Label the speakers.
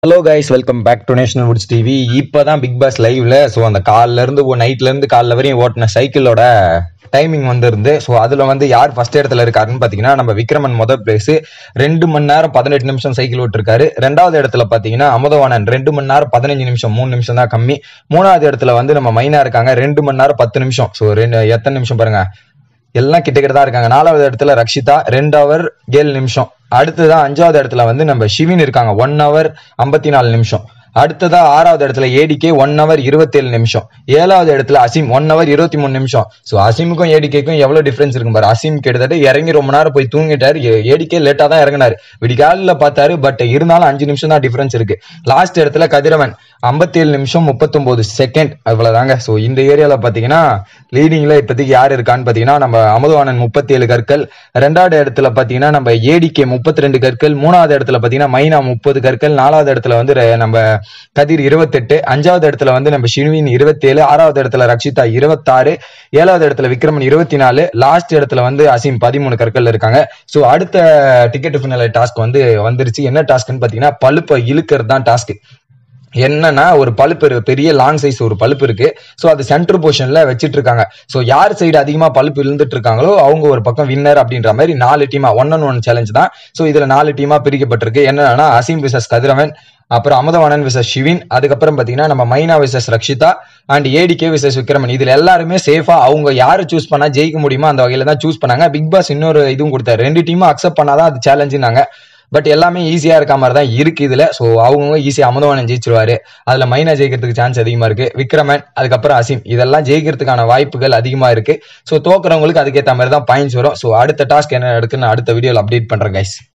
Speaker 1: hello guys welcome back to National Woods TV இப்போதான் Bigg Boss லைவ்ல so அந்த கால்ல இருந்து நைட்ல இருந்து காலைல வரையும் ஓட்டின சைக்கிளோட டைமிங் வந்திருந்து ஸோ அதுல வந்து யார் ஃபர்ஸ்ட் இடத்துல இருக்காருன்னு பாத்தீங்கன்னா நம்ம விக்ரமன் முதல் பிளேஸ் ரெண்டு மணி நேரம் பதினெட்டு நிமிஷம் சைக்கிள் ஓட்டிருக்காரு ரெண்டாவது இடத்துல பாத்தீங்கன்னா அமுதவாணன் ரெண்டு மணி நேரம் பதினஞ்சு நிமிஷம் மூணு நிமிஷம் தான் கம்மி மூணாவது இடத்துல வந்து நம்ம மைனா இருக்காங்க ரெண்டு மணி நேரம் பத்து நிமிஷம் ஸோ ரெண்டு எத்தனை நிமிஷம் பாருங்க எல்லாம் கிட்ட கிட்ட தான் இருக்காங்க நாலாவது இடத்துல ரக்ஷிதா ரெண்டு ஹவர் ஏழு நிமிஷம் அடுத்ததான் அஞ்சாவது இடத்துல வந்து நம்ம ஷிவின் இருக்காங்க ஒன் ஹவர் ஐம்பத்தி நாலு நிமிஷம் அடுத்ததா ஆறாவது இடத்துல ஏடிகே ஒன் ஹவர் இருபத்தேழு நிமிஷம் ஏழாவது இடத்துல அசீம் ஒன் ஹவர் இருபத்தி மூணு நிமிஷம் ஸோ அசீமுக்கும் ஏடிகேக்கும் எவ்வளவு டிஃபரன்ஸ் இருக்கும் பாரு அசீம் கிட்டத்தட்ட இறங்கி ரொம்ப நேரம் போய் தூங்கிட்டாரு ஏடிகே லேட்டா தான் இறங்கினாரு விடிகாலில் பார்த்தாரு பட் இருந்தாலும் அஞ்சு நிமிஷம் தான் டிஃபரன்ஸ் இருக்கு லாஸ்ட் இடத்துல கதிரவன் ஐம்பத்தேழு நிமிஷம் முப்பத்தொன்பது செகண்ட் அவ்வளவுதாங்க ஸோ இந்த ஏரியால பாத்தீங்கன்னா லீடிங்ல இப்போதைக்கு யார் இருக்கான்னு பாத்தீங்கன்னா நம்ம அமுதவாணன் முப்பத்தி கற்கள் ரெண்டாவது இடத்துல பாத்தீங்கன்னா நம்ம ஏடிகே முப்பத்தி ரெண்டு கற்கள் மூணாவது இடத்துல பாத்தீங்கன்னா மைனா முப்பது கற்கள் நாலாவது இடத்துல வந்து ரெ- நம்ம கதிர் இருபத்தெட்டு அஞ்சாவது இடத்துல வந்து நம்ம ஷினுவின் இருபத்தேழு ஆறாவது இடத்துல ரக்ஷிதா இருபத்தாறு ஏழாவது இடத்துல விக்ரமன் இருபத்தி நாலு லாஸ்ட் இடத்துல வந்து அசீம் பதிமூணு கற்கள் இருக்காங்க ஸோ அடுத்த டிக்கெட் ஃபினல் டாஸ்க் வந்து வந்துருச்சு என்ன டாஸ்க்னு பாத்தீங்கன்னா பழுப்பை இழுக்கிறது தான் டாஸ்க் என்னன்னா ஒரு பழுப்பு இருக்கு, பெரிய லாங் சைஸ் ஒரு பழுப்பு இருக்கு ஸோ அது சென்டர் பொசிஷன்ல வச்சிட்டு இருக்காங்க ஸோ யார் சைடு அதிகமா பழுப்பு இழுந்துட்டு இருக்காங்களோ அவங்க ஒரு பக்கம் வின்னர் அப்படின்ற மாதிரி நாலு டீமா ஒன் அண்ட் ஒன் சேலஞ்ச் தான் ஸோ இதுல நாலு டீமா பிரிக்கப்பட்டிருக்கு என்னன்னா அசீம் விசஸ் கதிரவன் அப்புறம் அமுதவாணன் விசஸ் ஷிவின் அதுக்கப்புறம் பாத்தீங்கன்னா நம்ம Myna versus Rakshitha and ADK versus Vikraman இதுல எல்லாருமே சேஃபா அவங்க யாரை சூஸ் பண்ணா ஜெயிக்க முடியுமோ அந்த வகையில தான் சூஸ் பண்ணாங்க பிக் பாஸ் இன்னொரு இதுவும் கொடுத்தாரு ரெண்டு டீமும் அக்செப்ட் பண்ணாதான் அது சேலஞ்சுனாங்க பட் எல்லாமே ஈஸியா இருக்க மாதிரி தான் இருக்கு இதுல ஸோ அவங்க ஈஸியா அமுதவானன் ஜெயிச்சிருவாரு அதுல மைனா ஜெயிக்கிறதுக்கு சான்ஸ் அதிகமா இருக்கு விக்ரமன் அதுக்கப்புறம் அசீம் இதெல்லாம் ஜெயிக்கிறதுக்கான வாய்ப்புகள் அதிகமா இருக்கு ஸோ தோக்குறவங்களுக்கு அதுக்கேற்ற மாதிரி தான் பாயிண்ட்ஸ் வரும் ஸோ அடுத்த டாஸ்க் என்ன எடுக்குன்னு அடுத்த வீடியோல அப்டேட் பண்றேன் கைஸ்